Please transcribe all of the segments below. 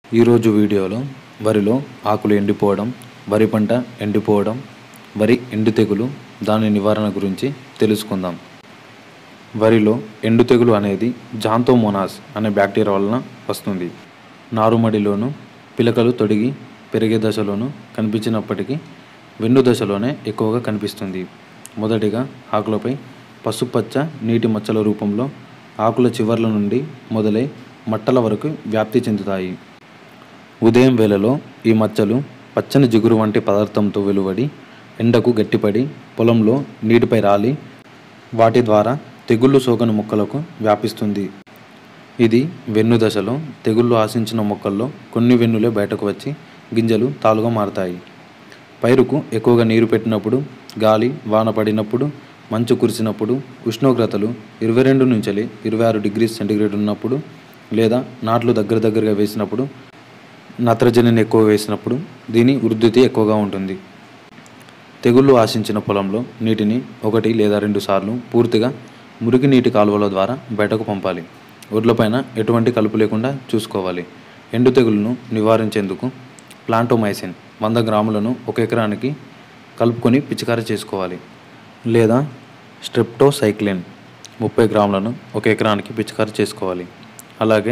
ఈరోజు వీడియోలో వరిలో ఆకులు ఎండిపోవడం వరి పంట ఎండిపోవడం వరి ఎండు తెగులు దాని నివారణ గురించి తెలుసుకుందాం వరిలో ఎండు తెగులు అనేది జాంతోమోనాస్ అనే బ్యాక్టీరియా వలన వస్తుంది నారుమడిలోను పిలకలు తొడిగి పెరిగే దశలోను కనిపించినప్పటికీ వెన్ను దశలోనే ఎక్కువగా కనిపిస్తుంది మొదటిగా ఆకులపై పసుపచ్చ నీటి మచ్చల రూపంలో ఆకుల చివర్ల నుండి మొదలై మట్టల వరకు వ్యాప్తి చెందుతాయి ఉదయం వేళలో ఈ మచ్చలు పచ్చని జిగురు వంటి పదార్థంతో వెలువడి ఎండకు గట్టిపడి పొలంలో నీటిపై రాలి వాటి ద్వారా తెగుళ్ళు సోకని మొక్కలకు వ్యాపిస్తుంది ఇది వెన్ను దశలో తెగుళ్ళు ఆశించిన మొక్కల్లో కొన్ని వెన్నులే బయటకు వచ్చి గింజలు తాలుగా మారతాయి పైరుకు ఎక్కువగా నీరు పెట్టినప్పుడు గాలి వాన పడినప్పుడు మంచు కురిసినప్పుడు ఉష్ణోగ్రతలు ఇరవై రెండు నుంచి ఇరవై ఆరు డిగ్రీ సెంటీగ్రేడ్ ఉన్నప్పుడు లేదా నాట్లు దగ్గర దగ్గరగా వేసినప్పుడు నత్రజనిని ఎక్కువ వేసినప్పుడు దీని వృద్ధి ఎక్కువగా ఉంటుంది తెగుళ్ళు ఆశించిన పొలంలో నీటిని ఒకటి లేదా రెండు సార్లు పూర్తిగా మురికి నీటి కాలువల ద్వారా బయటకు పంపాలి ఒడ్లపైన ఎటువంటి కలుపు లేకుండా చూసుకోవాలి ఎండు తెగులును నివారించేందుకు ప్లాంటోమైసిన్ వంద గ్రాములను ఒక ఎకరానికి కలుపుకొని పిచికారీ చేసుకోవాలి లేదా స్ట్రెప్టోసైక్లిన్ ముప్పై గ్రాములను ఒక ఎకరానికి పిచికారీ చేసుకోవాలి అలాగే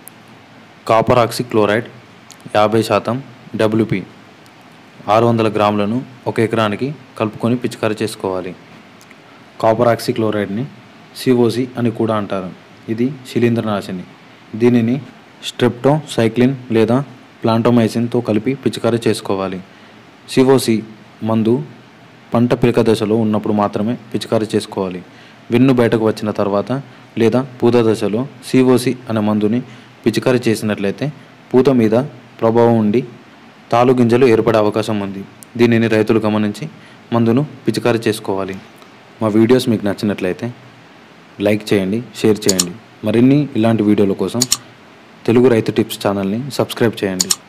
కాపర్ ఆక్సి క్లోరైడ్ యాభై శాతం డబ్ల్యూపి ఆరు వందల గ్రాములను ఒక ఎకరానికి కలుపుకొని పిచికారీ చేసుకోవాలి కాపర్ ఆక్సి క్లోరైడ్ని సిఓసి అని కూడా అంటారు ఇది శిలీంద్రనాశిని దీనిని స్ట్రెప్టోసైక్లిన్ లేదా ప్లాంటోమైసిన్తో కలిపి పిచికారీ చేసుకోవాలి సిఓసి మందు పంట పిలక దశలో ఉన్నప్పుడు మాత్రమే పిచికారీ చేసుకోవాలి వెన్ను బయటకు వచ్చిన తర్వాత లేదా పూత దశలో సిఓసి అనే మందుని పిచికారీ చేసినట్లయితే పూత మీద ప్రభావం ఉండి తాలు గింజలు ఏర్పడే అవకాశం ఉంది దీనిని రైతులు గమనించి మందును పిచికారీ చేసుకోవాలి మా వీడియోస్ మీకు నచ్చినట్లయితే లైక్ చేయండి షేర్ చేయండి మరిన్ని ఇలాంటి వీడియోల కోసం తెలుగు రైతు టిప్స్ ఛానల్ని సబ్స్క్రైబ్ చేయండి